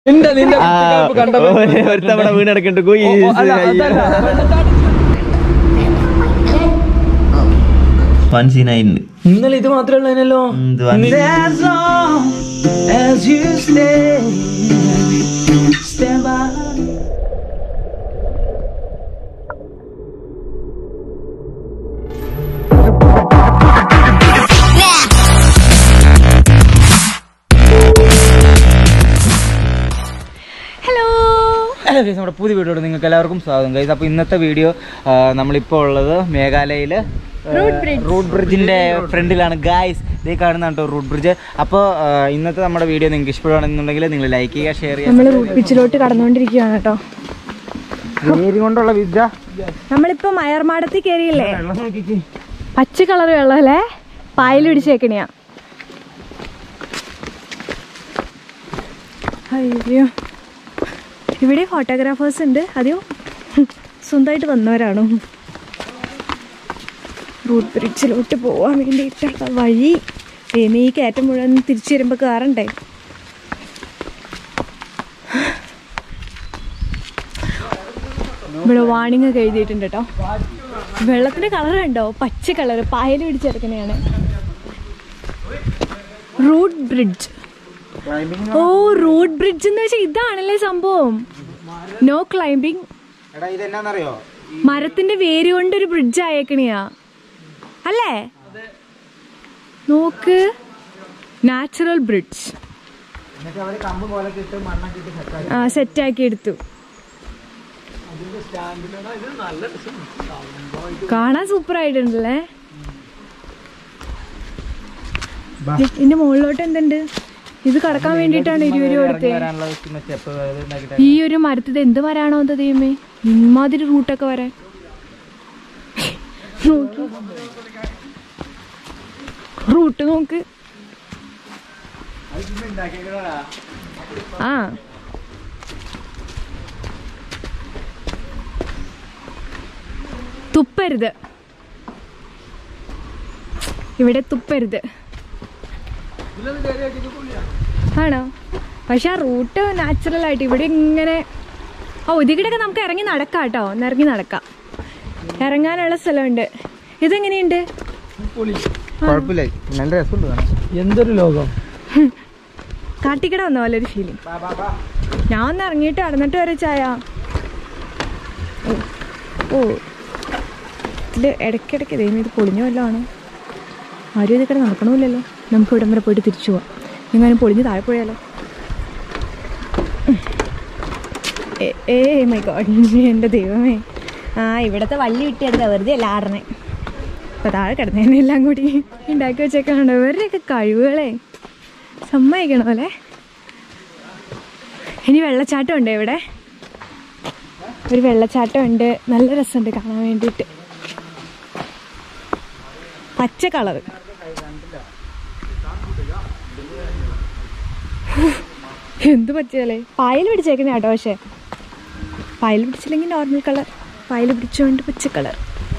നിന്റെ നിന്റെ കുട്ടിക്കാലത്ത് കണ്ടപ്പോ ഒരു തവണ വീണടക്കണ്ട് കുയി അല്ല, അതല്ല. വൺ സീൻ ആയിട്ടുണ്ട് ഇന്നലെ ഇത് മാത്രമേ ഉള്ളതിനല്ലോ ഇത് വൺ ഹലോ ഹലോ ഗൈസ് നമ്മുടെ പുതിയ വീഡിയോയോട് നിങ്ങൾക്ക് എല്ലാവർക്കും സ്വാഗതം ഗൈസ് അപ്പോൾ ഇന്നത്തെ വീഡിയോ നമ്മളിപ്പോൾ ഉള്ളത് മേഘാലയയിൽ റൂട്ട് ബ്രിഡ്ജിന്റെ ഫ്രണ്ടിലാണ് ഗായ്സ് ഇതേ കാണുന്നതാണ് കേട്ടോ റൂട്ട് ബ്രിഡ്ജ് അപ്പോൾ ഇന്നത്തെ നമ്മുടെ വീഡിയോ നിങ്ങൾക്ക് ഇഷ്ടപ്പെടുകയാണെന്നുണ്ടെങ്കിൽ നിങ്ങൾ ലൈക്ക് ചെയ്യുക ഷെയർ ചെയ്യുക നമ്മൾ റൂട്ട് ബീച്ചിലോട്ട് കടന്നുകൊണ്ടിരിക്കുകയാണ് കേട്ടോ നീരി കൊണ്ടുള്ള വിദ്യ നമ്മളിപ്പോ മയർമാടത്തിൽ കയറിയില്ലേ പച്ച കളർ വെള്ളമല്ലേ പായൽ പിടിച്ചേക്കണിയാ അയ്യോ ഇവിടെ ഫോട്ടോഗ്രാഫേഴ്സ് ഉണ്ട് അതെയോ സ്വന്തമായിട്ട് വന്നവരാണോ റൂട്ട് ബ്രിഡ്ജിലോട്ട് പോകാൻ വേണ്ടിയിട്ടുള്ള വഴി ദൈവമേ, ഈ കയറ്റം മുഴുവൻ തിരിച്ചു വരുമ്പോൾ കയറണ്ടേ ഇവിടെ വാണിംഗ് ഒക്കെ എഴുതിയിട്ടുണ്ട് കേട്ടോ വെള്ളത്തിന്റെ കളർ കണ്ടോ പച്ച കളർ പായൽ പിടിച്ചെടുക്കണയാണ് റൂട്ട് ബ്രിഡ്ജ് ഓ റൂട്ട് ബ്രിഡ്ജ് എന്ന് വെച്ചാൽ ഇതാണല്ലേ സംഭവം നോ ക്ലൈംബിംഗ് എടാ ഇത് എന്നാന്നറിയോ മരത്തിന്റെ വേര് കൊണ്ട് ഒരു ബ്രിഡ്ജ് ആയേക്കണിയാ അല്ലേ നോക്ക് നാച്ചുറൽ ബ്രിഡ്ജ് എന്നിട്ട് അവർ കമ്പ് പോലെ ഇട്ട് മണ്ണൊക്കെ ഇട്ട് സെറ്റ് ആ സെറ്റാക്കി എടുത്തു കാണാൻ സൂപ്പർ ആയിട്ടുണ്ടല്ലേ ഇതിന്റെ മുകളിലോട്ട് എന്തുണ്ട് ഇത് കടക്കാൻ വേണ്ടിയിട്ടാണ് ഇരുപത് രൂപ കൊടുത്തത് വരാനുള്ള പിന്നെ സ്റ്റെപ്പ് ഉണ്ടാക്കിയിട്ട് ഈ ഒരു മരത്തിൽ എന്ത് വരാണോ എന്താ ദൈവമേ ഇമാതിരി റൂട്ടൊക്കെ വരാൻ നോക്കി റൂട്ട് നോക്ക് ആ തുപ്പരുത് ഇവിടെ തുപ്പരുത് ആണോ പക്ഷെ ആ റൂട്ട് നാച്ചുറൽ ആയിട്ട് ഇവിടെ ഇങ്ങനെ ഓ ഇതിക്കിടൊക്കെ നമുക്ക് ഇറങ്ങി നടക്കാം കേട്ടോ ഒന്ന് ഇറങ്ങി നടക്കാം ഇറങ്ങാനുള്ള സ്ഥലമുണ്ട് ഇതെങ്ങനെയുണ്ട് കുഴപ്പമില്ല നല്ല രസമുണ്ട് കാണാൻ. എന്തൊരു ലോകം കാട്ടിക്കട വന്ന പോലെ ഒരു ഫീലിംഗ് ഞാൻ ഒന്ന് ഇറങ്ങിയിട്ട് നടന്നിട്ട് വരെ ചായ ഓ, ഓ ഇതിൽ ഇടയ്ക്കിടയ്ക്ക് ദൈവം ഇത് പൊളിഞ്ഞു വല്ലതാണോ ആരും ഇതിക്കടെ നടക്കണമില്ലല്ലോ നമുക്ക് ഇവിടം വരെ പോയിട്ട് തിരിച്ചു പോവാം എങ്ങാനും പൊളിഞ്ഞ് താഴെ പോയാലോ ഏ- ഏ മൈ ഗോഡ് എൻ്റെ ദൈവമേ ആ ഇവിടത്തെ വള്ളി വിട്ടിയെടുത്ത വെറുതെ അല്ല ആടണേ ഇപ്പം താഴെ കിടന്നേനെ എല്ലാം കൂടി ഉണ്ടാക്കി വെച്ചേക്കാണ് ഇവരുടെയൊക്കെ കഴിവുകളെ സമ്മതിക്കണ പോലെ ഇനി വെള്ളച്ചാട്ടം ഉണ്ട് ഇവിടെ ഒരു വെള്ളച്ചാട്ടം ഉണ്ട് നല്ല രസമുണ്ട് കാണാൻ വേണ്ടിയിട്ട് പച്ച കളറ് എന്ത് പറ്റിയാലേ പായൽ പിടിച്ചേക്കുന്ന കേട്ടോ പക്ഷേ പായൽ പിടിച്ചില്ലെങ്കിൽ നോർമൽ കളർ പായൽ പിടിച്ചുകൊണ്ട് പച്ച കളർ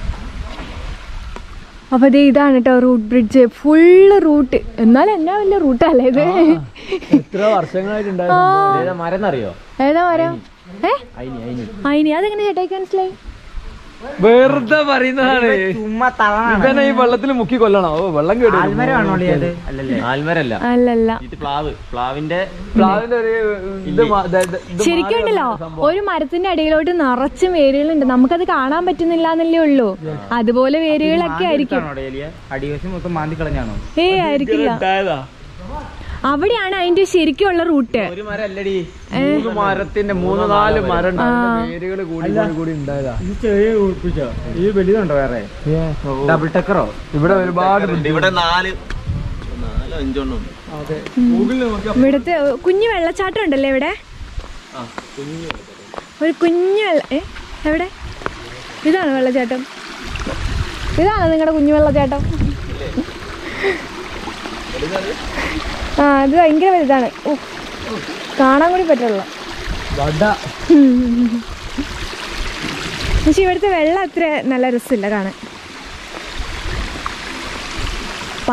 അപ്പൊ ദേ ഇതാണ് കേട്ടോ റൂട്ട് ബ്രിഡ്ജ് ഫുള്ള് റൂട്ട് എന്നാലും എന്നാ വലിയ റൂട്ടല്ലേ ഇത് എത്ര വർഷങ്ങളായിട്ടുണ്ടായിരുന്നു മരം എന്നറിയോ ഏതാ മരം ഏ അയിനി അതെങ്ങനെ ചേട്ടായിക്ക് മനസ്സിലായി വെറുതെ പറയുന്നതാണ് ചുമ്മാ തളാണ് ഇവനെ ഈ വെള്ളത്തിൽ മുക്കി കൊല്ലണോ ഓ വെള്ളം കേട്ടു ആൽമരമാണോ അത് അല്ലല്ലേ ആൽമരല്ല അല്ലല്ല ഇത് പ്ലാവ് പ്ലാവിന്റെ പ്ലാവിന്റെ ഒരു ഇത് മാ- ദ- ദ- ഇത് ശരിക്കും ഉണ്ടല്ലോ ഒരു മരത്തിന്റെ അടിയിലോട്ട് നിറച്ചും വേരുകളുണ്ട് നമുക്കത് കാണാൻ പറ്റുന്നില്ല എന്നല്ലേ ഉള്ളൂ അതുപോലെ വേരുകളൊക്കെ ആയിരിക്കും അടിവശം മൊത്തം മാന്തി കളഞ്ഞാണോ ഏ ആയിരിക്കില്ല അവിടെയാണ് അതിന്റെ ശരിക്കുള്ള റൂട്ട് ഒരു മരം അല്ലടി മൂന്ന് മരത്തിന്റെ മൂന്ന് നാല് മരം പേരുകൾ കൂടി കൂടി കൂടി ഉണ്ടായതാ ഈ വലുതുണ്ടോ വേറെ ഡബിൾ ടക്കറോ ഇവിടെ ഒരുപാട് ഇവിടെ നാല് നാലോ അഞ്ചെണ്ണം ഉണ്ട് ഇവിടുത്തെ കുഞ്ഞു വെള്ളച്ചാട്ടം ഉണ്ടല്ലേ ഇവിടെ ഒരു കുഞ്ഞു വെള്ള ഏ എവിടെ ഇതാണ് വെള്ളച്ചാട്ടം ഇതാണോ നിങ്ങളുടെ കുഞ്ഞു വെള്ളച്ചാട്ടം ആ ഇത് ഭയങ്കര വലുതാണ് ഓ കാണാൻ കൂടി പറ്റുള്ളൂ വട പക്ഷെ ഇവിടുത്തെ വെള്ളം അത്ര നല്ല രസമില്ല കാണാൻ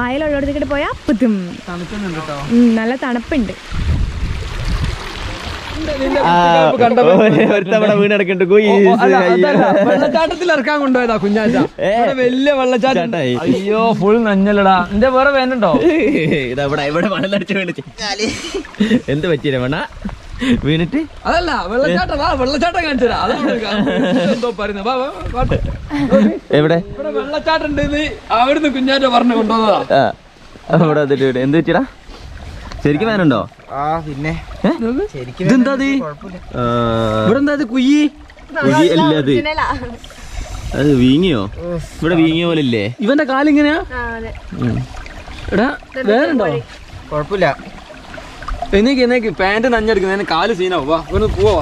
പായലുള്ളിടത്തേക്കിട്ട് പോയാൽ പുതും തണുക്കുന്നുണ്ട് കേട്ടോ ഉം, നല്ല തണുപ്പുണ്ട് ഒരുത്തവണ വീണടക്കണ്ട് വെള്ളച്ചാട്ടത്തിൽ ഇറക്കാൻ കൊണ്ടുപോയതാ കുഞ്ഞാറ്റ ഇവിടെ വലിയ വെള്ളച്ചാട്ടം ഉണ്ട്. ചാട്ടായി. അയ്യോ ഫുൾ നഞ്ഞല്ലടാ എന്റെ വേറെ വേനുണ്ടോ ഇതവിടെ ഇവിടെ മണലടിച്ച് വീണിട്ട് എന്ത് പറ്റിയില്ല വേണ വീണിട്ട് അതല്ല വെള്ളച്ചാട്ടം ആ വെള്ളച്ചാട്ടം കാണിച്ചു തരാം അതാണ് കാണുന്നത്. എന്തോ പറയുന്നത് വാ, വാ, വാ, വാ. എവിടെ ഇവിടെ വെള്ളച്ചാട്ടം ഉണ്ട് അവിടുന്ന് കുഞ്ഞാറ്റ പറഞ്ഞു കൊണ്ടുവന്നതാ ആ അവിടെ അതിട്ട് ഇവിടെ. എന്ത് പറ്റിയടാ ശരിക്കും വേനുണ്ടോ ആ പിന്നെ ശരിക്കും ഇതെന്താ ഇത്? ആ, ഇവിടെ എന്താ ഇത് കുയ്യി കുഴി അല്ല അത് അത് വീങ്ങിയോ ഇവിടെ വീങ്ങിയ പോലെ ഇല്ലേ ഇവന്റെ കാലിങ്ങനെയാ എടാ വേനുണ്ടോ കുഴപ്പമില്ല എന്നേക്ക് എന്നേക്ക് പാന്റ് നഞ്ഞെടുക്കുന്ന കാല് സീനാവും വാ ഇവന് പോവാ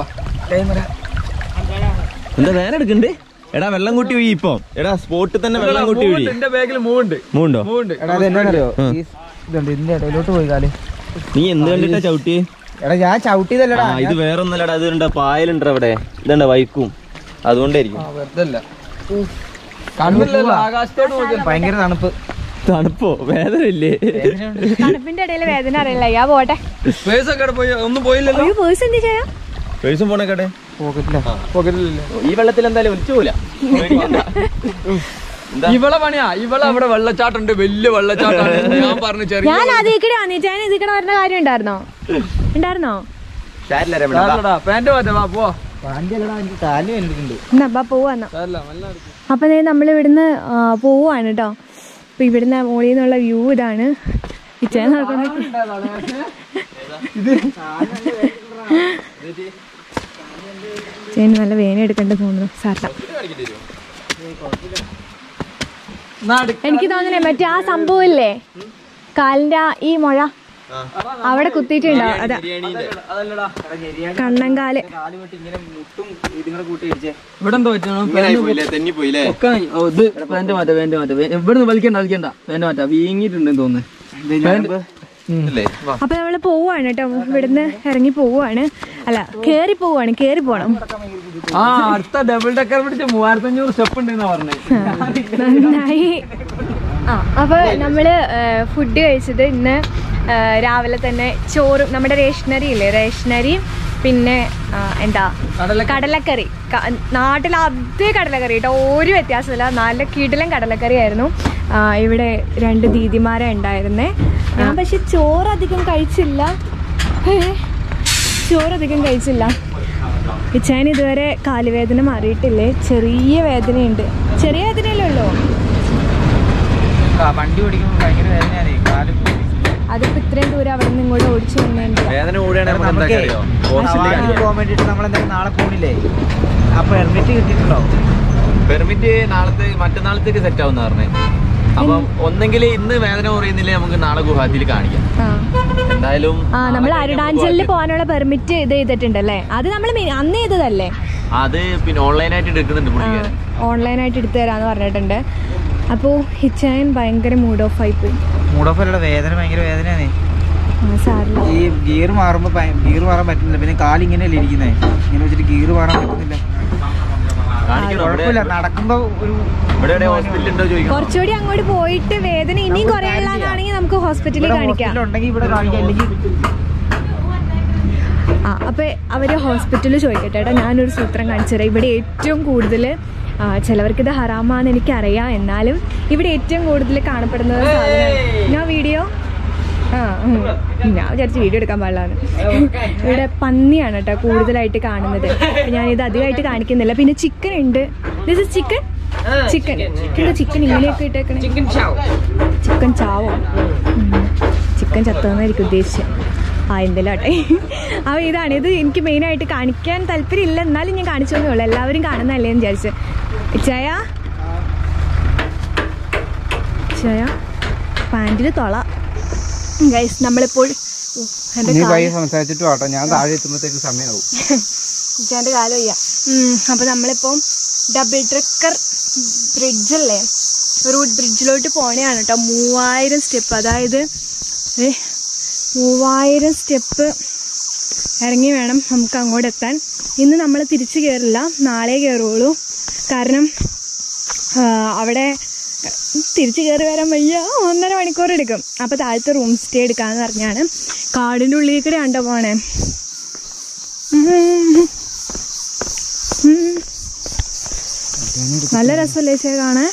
എന്താ വേനെടുക്കണ്ട് എടാ വെള്ളം കൂട്ടി വീ ഇപ്പൊ എടാ സ്പോട്ടിൽ തന്നെ വെള്ളം കൂട്ടി വീഴി എന്റെ ബാഗിൽ മൂവുണ്ട് മൂണ്ടോ മൂവുണ്ട് എടാ അത് എന്നാന്നറിയോ ഈ ഇതുണ്ട് ഇതിന്റെ ഇടയിലോട്ട് പോയി കാല് നീ എന്ത് കണ്ടിട്ടാ ചവിട്ടി എടാ ഞാൻ ചവിട്ടിയതല്ലടാ ആ ഇത് വേറെ ഒന്നല്ലടാ ഇത് ഉണ്ട് പായലുണ്ട് അവിടെ ഇതുണ്ട് വൈക്കും അതുകൊണ്ടായിരിക്കും ആ വെറുതെ അല്ല കണ്ണില്ലല്ലോ ആകാശത്തോട് നോക്കി ഭയങ്കര തണുപ്പ് തണുപ്പോ വേദന ഇല്ലേ തണുപ്പിന്റെ ഇടയിൽ വേദന അറിയില്ല യാ പോട്ടെ പേഴ്സ് ഒക്കെ പോയി ഒന്നും പോയില്ലല്ലോ ഒരു പേഴ്സ് എന്ത് ചെയ്യാ പേഴ്സും പോണേക്കട്ടെ പോക്കറ്റില്ല പോകലില്ല ഈ വെള്ളത്തിൽ എന്തായാലും ഒലിച്ചു പോല ഇവളെ പണിയാ ഇവളെ അവിടെ വെള്ളച്ചാട്ടം ഉണ്ട് വലിയ വെള്ളച്ചാട്ടം ഞാൻ പറഞ്ഞു ചെറിയ ഞാൻ അതിക്കടെ വന്നിട്ട് ഞാൻ ഇതിക്കടെ വരുന്ന കാര്യം ഉണ്ടായിരുന്നോ ഉണ്ടായിരുന്നോ പാന്റ് മാറ്റാ വാ പോവാ പാൻ്റെല്ലടാ എനിക്ക് കാല് വേണ്ടിയിട്ടുണ്ട് എന്നാ അപ്പാ പോവാന്നാ സാരമില്ല, മെല്ലെ നടക്ക്. അപ്പൊ ദേ നമ്മൾ ഇവിടുന്ന് ആ, പോവാണ് കേട്ടോ അപ്പൊ ഇവിടുന്ന് മോളിൽ നിന്നുള്ള വ്യൂ ഇതാണ് ഇച്ചേൻ ചേന് നല്ല വേന എടുക്കേണ്ട തോന്നുന്നു സാറില്ല എനിക്ക് തോന്നുന്നേ മറ്റേ ആ സംഭവം ഇല്ലേ കാലിന്റെ ആ ഈ മുഴ അവിടെ കുത്തിയിട്ടുണ്ടോ അതാ കണ്ണങ്കാല് കാല് വിട്ട് ഇങ്ങനെ മുട്ടും ഇതും കൂടെ കൂട്ടി ഇടിച്ചേ ഇവിടെ എന്താ പറ്റണം തെന്നി പോയില്ലേ ഒക്കെ ഓ, ഇത് പാന്റ് മാറ്റാ പാന്റ് മാറ്റാ വേ- ഇവിടുന്ന് വലിക്കണ്ട വലിക്കണ്ട പാന്റ് മാറ്റാ വീങ്ങിയിട്ടുണ്ടെന്ന് തോന്നുന്നു അല്ലേ അപ്പൊ നമ്മള് പോവാണ് കേട്ടോ ഇവിടുന്ന് ഇറങ്ങി പോവാണ് അല്ല കേറി പോവാണ് കേറി പോണം ആ അടുത്ത ഡബിൾ ഡെക്കർ പിടിച്ച മൂവായിരത്തി അഞ്ഞൂറ് സ്റ്റെപ്പ് ഉണ്ടെന്നാ പറഞ്ഞത് നന്നായി ആ അപ്പൊ നമ്മള് ഫുഡ് കഴിച്ചത് ഇന്ന് ആ, രാവിലെ തന്നെ ചോറും നമ്മുടെ റേഷനറി ഇല്ലേ റേഷനറി പിന്നെ ആ, എന്താ കടലക്കറി ക- നാട്ടിലെ അതേ കടലക്കറി കേട്ടോ ഒരു വ്യത്യാസമില്ല നല്ല കിടിലൻ കടലക്കറി ആയിരുന്നു ആ, ഇവിടെ രണ്ട് ദീദിമാരെ ഉണ്ടായിരുന്നേ ഞാൻ പക്ഷെ ചോറ് അധികം കഴിച്ചില്ല ഏ, ചോറധികം കഴിച്ചില്ല ഇച്ചാൻ ഇതുവരെ കാലുവേദന മാറിയിട്ടില്ലേ ചെറിയ വേദനയുണ്ട് ചെറിയ വേദനയല്ലേ ഉള്ളൂ വണ്ടി ഓടിക്കുമ്പോൾ ഭയങ്കര വേദനയാണ് കാല് അതിപ്പോ ഇത്രയും ദൂരം അവിടെ നിന്ന് ഇങ്ങോട്ട് ഓടിച്ചു വന്നതിന്റെ വേദന കൂടെയാണെങ്കിൽ നമുക്ക് എന്താ അറിയോ ഹോസ്പിറ്റലിൽ ഹവായിൽ കാണിക്കാം പോകാൻ വേണ്ടിട്ട് നമ്മൾ എന്തായാലും നാളെ പോണില്ലേ ആ പെർമിറ്റ് കിട്ടിയിട്ടുണ്ടോ പെർമിറ്റ് നാളത്തെ മറ്റന്നാളത്തേക്ക് സെറ്റ് ആവുന്ന പറഞ്ഞേ അപ്പം ഒന്നെങ്കിൽ ഇന്ന് വേദന കുറയുന്നില്ലേ നമുക്ക് നാളെ ഗുവാഹത്തിയിൽ കാണിക്കാം ആ എന്തായാലും ആ നമ്മൾ അരുണാചലിൽ പോകാനുള്ള പെർമിറ്റ് ഇത് ചെയ്തിട്ടുണ്ടല്ലേ അത് നമ്മൾ അന്ന് ചെയ്തതല്ലേ അത് പിന്നെ ഓൺലൈനായിട്ട് എടുക്കുന്നുണ്ട് പുള്ളിക്കാരൻ ഓൺലൈനായിട്ട് എടുത്തു തരാന്ന് പറഞ്ഞിട്ടുണ്ട് അപ്പോൾ ഹിച്ചായൻ ഭയങ്കര മൂഡ് ഓഫ് ആയി പോയി മൂഡ് ഓഫ് അല്ലടാ വേദന ഭയങ്കര വേദനയാണ് ആ സാറില്ല ഈ ഗിയർ മാറുമ്പോൾ ഗിയർ മാറാൻ പറ്റുന്നില്ല പിന്നെ കാല് ഇങ്ങനെയല്ലേ ഇരിക്കുന്നേ ഇങ്ങനെ വെച്ചിട്ട് ഗിയർ മാറാൻ പറ്റുന്നില്ല കാണിക്കണം കുഴപ്പമില്ല നടക്കുമ്പോ ഒരു ഇവിടെ എവിടെ ഹോസ്പിറ്റൽ ഉണ്ടോ ചോദിക്കണം കുറച്ചുകൂടി അങ്ങോട്ട് പോയിട്ട് വേദന ഇനിയും കുറയാനുള്ളതാണെങ്കിൽ നമുക്ക് ഹോസ്പിറ്റലിൽ ഇവിടെ കാണിക്കാം ഹോസ്പിറ്റൽ ഉണ്ടെങ്കിൽ ഇവിടെ കാണിക്കാം അല്ലെങ്കിൽ ആ അപ്പോൾ അവർ ഹോസ്പിറ്റലിൽ ചോദിക്കട്ടെ ഏട്ടാ ഞാനൊരു സൂത്രം കാണിച്ചു തരാം ഇവിടെ ഏറ്റവും കൂടുതൽ ചിലവർക്ക് ഇത് ഹറാമാന്ന് എനിക്കറിയാം എന്നാലും ഇവിടെ ഏറ്റവും കൂടുതൽ കാണപ്പെടുന്നത് സാധനം ഞാൻ വീഡിയോ ആ ഉം. ഞാൻ വിചാരിച്ചു വീഡിയോ എടുക്കാൻ പാടില്ലാന്ന് ഇവിടെ പന്നിയാണ് കേട്ടോ കൂടുതലായിട്ട് കാണുന്നത് അപ്പൊ ഞാനിത് അധികമായിട്ട് കാണിക്കുന്നില്ല പിന്നെ ചിക്കൻ ഉണ്ട് ദിസ് ഇസ് ചിക്കൻ ചിക്കൻ എന്താ ചിക്കൻ ഇങ്ങനെയൊക്കെ ഇട്ടേക്കണേ ചിക്കൻ ചാവോ ചിക്കൻ ചാവോ ചിക്കൻ ചത്തതെന്നായിരിക്കും ഉദ്ദേശിച്ചത് ആ എന്തെങ്കിലും ആട്ടെ അപ്പോൾ ഇതാണ് ഇത് എനിക്ക് മെയിനായിട്ട് കാണിക്കാൻ താല്പര്യമില്ല എന്നാലും ഞാൻ കാണിച്ചു തന്നേ ഉള്ളൂ എല്ലാവരും കാണുന്നതല്ലേ എന്ന് വിചാരിച്ച് ചായ ചായ പാൻറ്റിൽ തൊള ഗൈസ് നമ്മളിപ്പോൾ ഓ, എൻ്റെ നീ കാല് പയ്യെ സംസാരിച്ചിട്ട് വാട്ടോ ഞാൻ താഴെ എത്തുമ്പോഴത്തേക്ക് സമയമാവും ഇച്ചാൻ്റെ കാലം വയ്യ അപ്പോൾ നമ്മളിപ്പം ഡബിൾ ട്രക്കർ ബ്രിഡ്ജല്ലേ റൂട്ട് ബ്രിഡ്ജിലോട്ട് പോണേയാണ് കേട്ടോ മൂവായിരം സ്റ്റെപ്പ് അതായത് ഏ മൂവായിരം സ്റ്റെപ്പ് ഇറങ്ങി വേണം നമുക്ക് അങ്ങോട്ട് എത്താൻ ഇന്ന് നമ്മൾ തിരിച്ചു കയറില്ല നാളെ കയറുള്ളൂ കാരണം ആ, അവിടെ തിരിച്ചു കയറി വരാൻ വയ്യ ഒന്നര മണിക്കൂർ എടുക്കും അപ്പോൾ താഴത്തെ റൂം സ്റ്റേ എടുക്കാമെന്ന് പറഞ്ഞാണ് കാടിൻ്റെ ഉള്ളിൽ കൂടെ ആണ്ടോ പോണേ നല്ല രസമല്ലേ ചേ കാണാൻ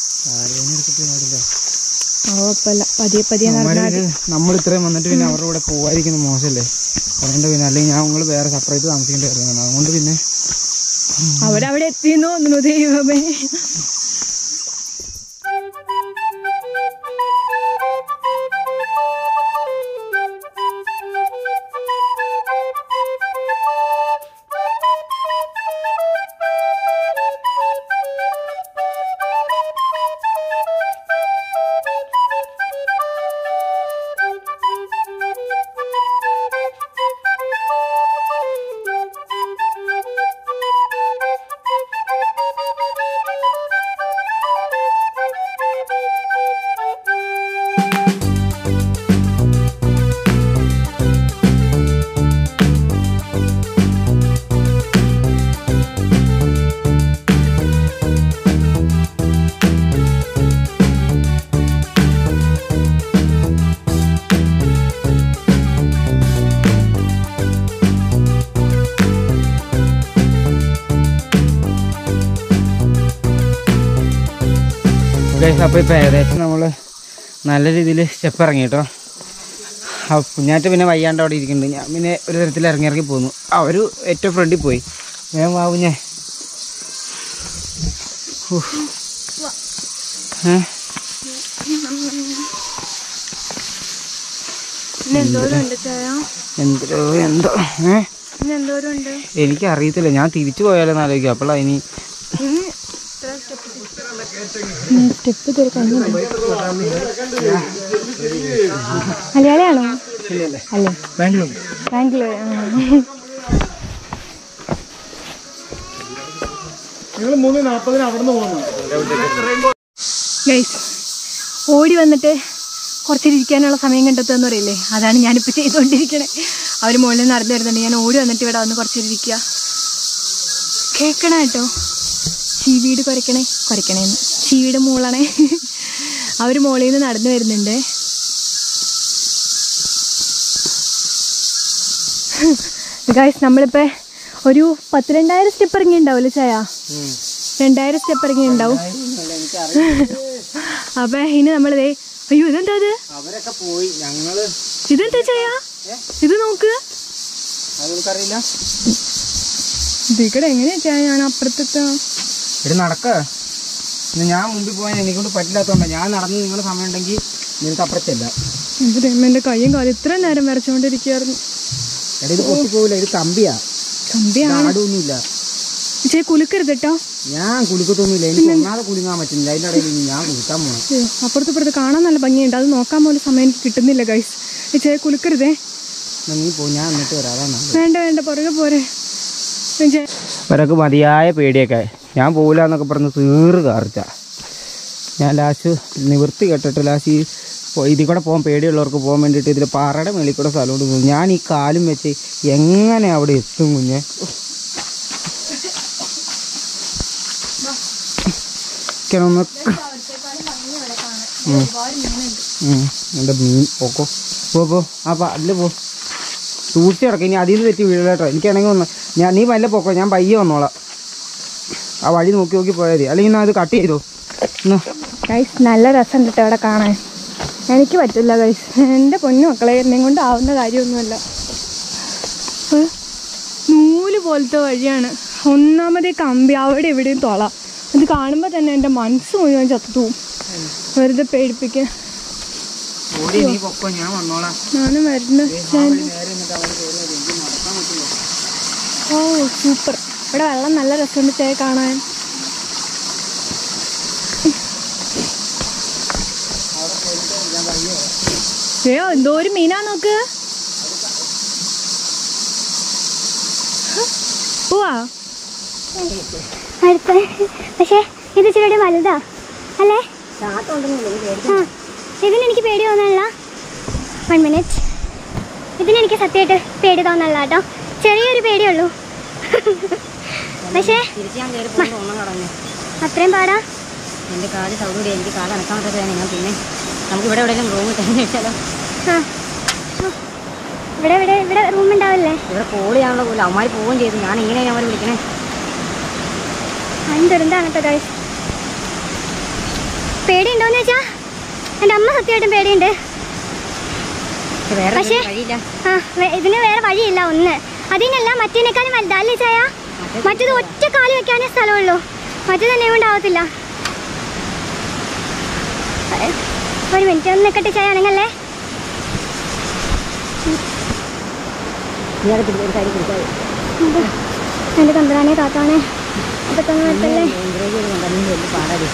കുഴപ്പമില്ല പതിയെ പതിയെ നടന്നാൽ നമ്മൾ ഇത്രയും വന്നിട്ട് പിന്നെ അവരുടെ കൂടെ പോവാതിരിക്കുന്നത് മോശമല്ലേ അതുകൊണ്ട് പിന്നെ അല്ലെങ്കിൽ ഞാൻ നിങ്ങൾ വേറെ സെപ്പറേറ്റ് താമസിക്കേണ്ടി വരുന്നതാണ് അതുകൊണ്ട് പിന്നെ അവരവിടെ എത്തിയെന്ന് തോന്നുന്നു ദൈവമേ അപ്പോൾ ഇപ്പോൾ ഏകദേശം നമ്മൾ നല്ല രീതിയിൽ സ്റ്റെപ്പ് ഇറങ്ങി കേട്ടോ ആ കുഞ്ഞാറ്റ പിന്നെ വയ്യാണ്ട് അവിടെ ഇരിക്കുന്നുണ്ട് ഞാൻ പിന്നെ ഒരു തരത്തിൽ ഇറങ്ങി ഇറങ്ങി പോന്നു അവർ ഏറ്റവും ഫ്രണ്ടിൽ പോയി വേഗം വാ കുഞ്ഞേ ഉഫ്. ഏ? ഇന്ന് എന്തോരം ഉണ്ട് ചായ എന്തോ എന്തോ ഏ ഇന്ന് എന്തോരം ഉണ്ട് എനിക്കറിയത്തില്ല ഞാൻ തിരിച്ചു പോയാലോ എന്ന് ആലോചിക്കും അപ്പോഴാണ് ഇനി സ്റ്റെപ്പ് തുറക്കാൻ മലയാളിയാണോ അല്ലേ ബാംഗ്ലൂർ ബാംഗ്ലൂർ ഗൈസ് ഓടി വന്നിട്ട് കുറച്ചിരിക്കാനുള്ള സമയം കണ്ടെത്തുക പറയില്ലേ അതാണ് ഞാനിപ്പോൾ ചെയ്തുകൊണ്ടിരിക്കണേ അവർ മുകളിൽ നടന്നു വരുന്നുണ്ട് ഞാൻ ഓടി വന്നിട്ട് ഇവിടെ വന്ന് കുറച്ചിരിക്കുക കേൾക്കണ കേട്ടോ ചീവീട് കുരക്കണേ കുരക്കണേന്ന് ചീവീട് മൂളണേ അവർ മുകളിൽ നിന്ന് നടന്നു വരുന്നുണ്ട് ഗൈസ് നമ്മളിപ്പോൾ ഒരു പത്ത് രണ്ടായിരം സ്റ്റെപ്പ് ഇറങ്ങി ഉണ്ടാവില്ലേ ചായ രണ്ടായിരം സ്റ്റെപ്പ് ഇറങ്ങി ഉണ്ടാവും അപ്പൊ ഇനി നമ്മളിതേ അയ്യോ ഇതെന്താ ഇത് അവരൊക്കെ പോയി ഞങ്ങള് ഇതെന്താ ചായ ഇത് നോക്ക് അത് നമുക്കറിയില്ല ഇതിക്കടെ എങ്ങനെയാ ചായ ഞാൻ അപ്പുറത്തെത്താ ഇത് നടക്ക ഇന്ന് ഞാൻ മുമ്പിൽ പോയാൽ എനിക്കൊണ്ട് പറ്റില്ലാത്തതുകൊണ്ട് ഞാൻ നടന്ന് നിങ്ങളുടെ സമയം ഉണ്ടെങ്കിൽ നിനക്ക് അപ്പുറത്തല്ല എന്ത് ദൈവമേ, എന്റെ കയ്യും കാലും ഇത്ര നേരം വരച്ചോണ്ടിരിക്കുകയായിരുന്നു എടാ ഇത് പൊട്ടിപ്പോവില്ല ഇത് കമ്പിയാ കമ്പിയാണ് ആടൊന്നുമില്ല ചേ കുലുക്കരുത് കേട്ടോ ഞാൻ കുലുക്കത്തൊന്നുമില്ല എനിക്ക് ഒന്നാതെ കുലുങ്ങാൻ പറ്റുന്നില്ല അതിൻ്റെ ഇടയിൽ ഇനി ഞാൻ കുലുക്കാൻ പോണം അയ്യോ, അപ്പുറത്ത് ഇപ്പുറത്ത് കാണാൻ നല്ല ഭംഗിയുണ്ട് അത് നോക്കാൻ പോലും സമയം എനിക്ക് കിട്ടുന്നില്ല ഗൈസ് ചേ കുലുക്കരുതേ എന്നാ നീ പോ ഞാൻ എന്നിട്ട് വരാം അതാണ് നല്ലത്. വേണ്ട വേണ്ട പുറകെ പോരെ ചേ അവരൊക്കെ മതിയായ പേടിയൊക്കെ ഞാൻ പോകില്ല എന്നൊക്കെ പറഞ്ഞ് തീറ് കാറിച്ച ഞാൻ ലാസ്റ്റ് നിവൃത്തി കെട്ടിട്ട് ലാസ്റ്റ് ഈ പോ- ഇതിൽ കൂടെ പോകാൻ പേടിയുള്ളവർക്ക് പോകാൻ വേണ്ടിയിട്ട് ഇതിൽ പാറയുടെ മേളിൽ കൂടെ സ്ഥലമുണ്ട് പോകും ഞാൻ ഈ കാലും വെച്ച് എങ്ങനെ അവിടെ എത്തും കുഞ്ഞെ ഒന്ന് എൻ്റെ മീൻ പോക്കോ പോ പോ ആ പാ അതിൽ പോ സൂക്ഷിച്ച് കിടക്കും ഇനി അതിൽ നിന്ന് തെറ്റി വീഴല കേട്ടോ എനിക്കാണെങ്കിൽ ഒന്ന് ഞാൻ നീ വല്ല പോക്കോ ഞാൻ പയ്യെ വന്നോളാം ആ വഴി നോക്കി നോക്കി പോയാൽ മതി അല്ലെങ്കിൽ ഞാൻ അത് കട്ട് ചെയ്തോ എന്നാ ഗൈസ് നല്ല രസമുണ്ട് കേട്ടോ അവിടെ കാണാൻ എനിക്ക് പറ്റില്ല ഗൈസ് എൻ്റെ പൊന്നു മക്കളെ എന്നെ കൊണ്ട് ആവുന്ന കാര്യമൊന്നുമല്ല ഏ, നൂല് പോലത്തെ വഴിയാണ് ഒന്നാമതേ കമ്പി അവിടെ എവിടെയും തൊള അത് കാണുമ്പോൾ തന്നെ എൻ്റെ മനസ്സ് മുഴുവൻ ചത്തു പോവും വെറുതെ പേടിപ്പിക്കാൻ ഓടി നീ പൊക്കോ ഞാൻ വന്നോളാം ഞാനും വരുന്നു ഞാൻ ഓ സൂപ്പർ ഇവിടെ വെള്ളം നല്ല രസമുണ്ട് ചേ കാണാൻ ഏയോ എന്തോ ഒരു മീനാ നോക്ക് പോവാ അടുത്ത പക്ഷേ ഇത് ഇച്ചിരി വലുതാ അല്ലേ ആ ഇതിനെനിക്ക് പേടി തോന്നല്ല വൺ മിനിറ്റ് ഇതിനെനിക്ക് സത്യമായിട്ട് പേടി തോന്നല്ല കേട്ടോ ചെറിയൊരു പേടിയുള്ളൂ പക്ഷേ അത്രയും പാടാ എൻ്റെ കാല് സൗകര്യം എനിക്ക് കാല് അനക്കാൻ പറ്റാത്തതാണ് ഞാൻ പിന്നെ നമുക്ക് ഇവിടെ എവിടെയെങ്കിലും റൂം തന്നെ വെച്ചാലോ ആ ഇവിടെ ഇവിടെ ഇവിടെ റൂം ഉണ്ടാവില്ലേ ഇവിടെ കോളിയാണല്ലോ പോലും അവന്മാർ പോവുകയും ചെയ്തു ഞാൻ ഇങ്ങനെയാണ് അവന്മാർ വിളിക്കണേ അതിന് ദുരന്താണ് കേട്ടോ ഗൈസ് പേടിയുണ്ടോന്ന് വെച്ചാ എൻ്റെ അമ്മ സത്യമായിട്ടും പേടിയുണ്ട് പക്ഷെ വേറെ പക്ഷേ- ഒരു വഴിയില്ല ആ വേ- ഇതിന് വേറെ വഴിയില്ല ഒന്ന് അതിനല്ല മറ്റേനേക്കാളും വലുതാ അല്ലേ ചായ മറ്റേത് ഒറ്റ കാല് വെക്കാനേ സ്ഥലമുള്ളൂ മറ്റേത് തന്നെ കൊണ്ടാവത്തില്ല ഒരു മിനിറ്റ് ഒന്ന് നിൽക്കട്ടെ ചായ ആണെങ്കല്ലേ ഇയാളെ പിടിച്ച് ഒരു കാര്യം പിടിച്ചാൽ എൻ്റെ തമ്പുരാനെ കാത്താണേ അപ്പൊ തന്നെ നിർത്തല്ലേ ഇന്ദ്രജി ഒരു കൊണ്ടുവന്നു വലിയ പാടാടി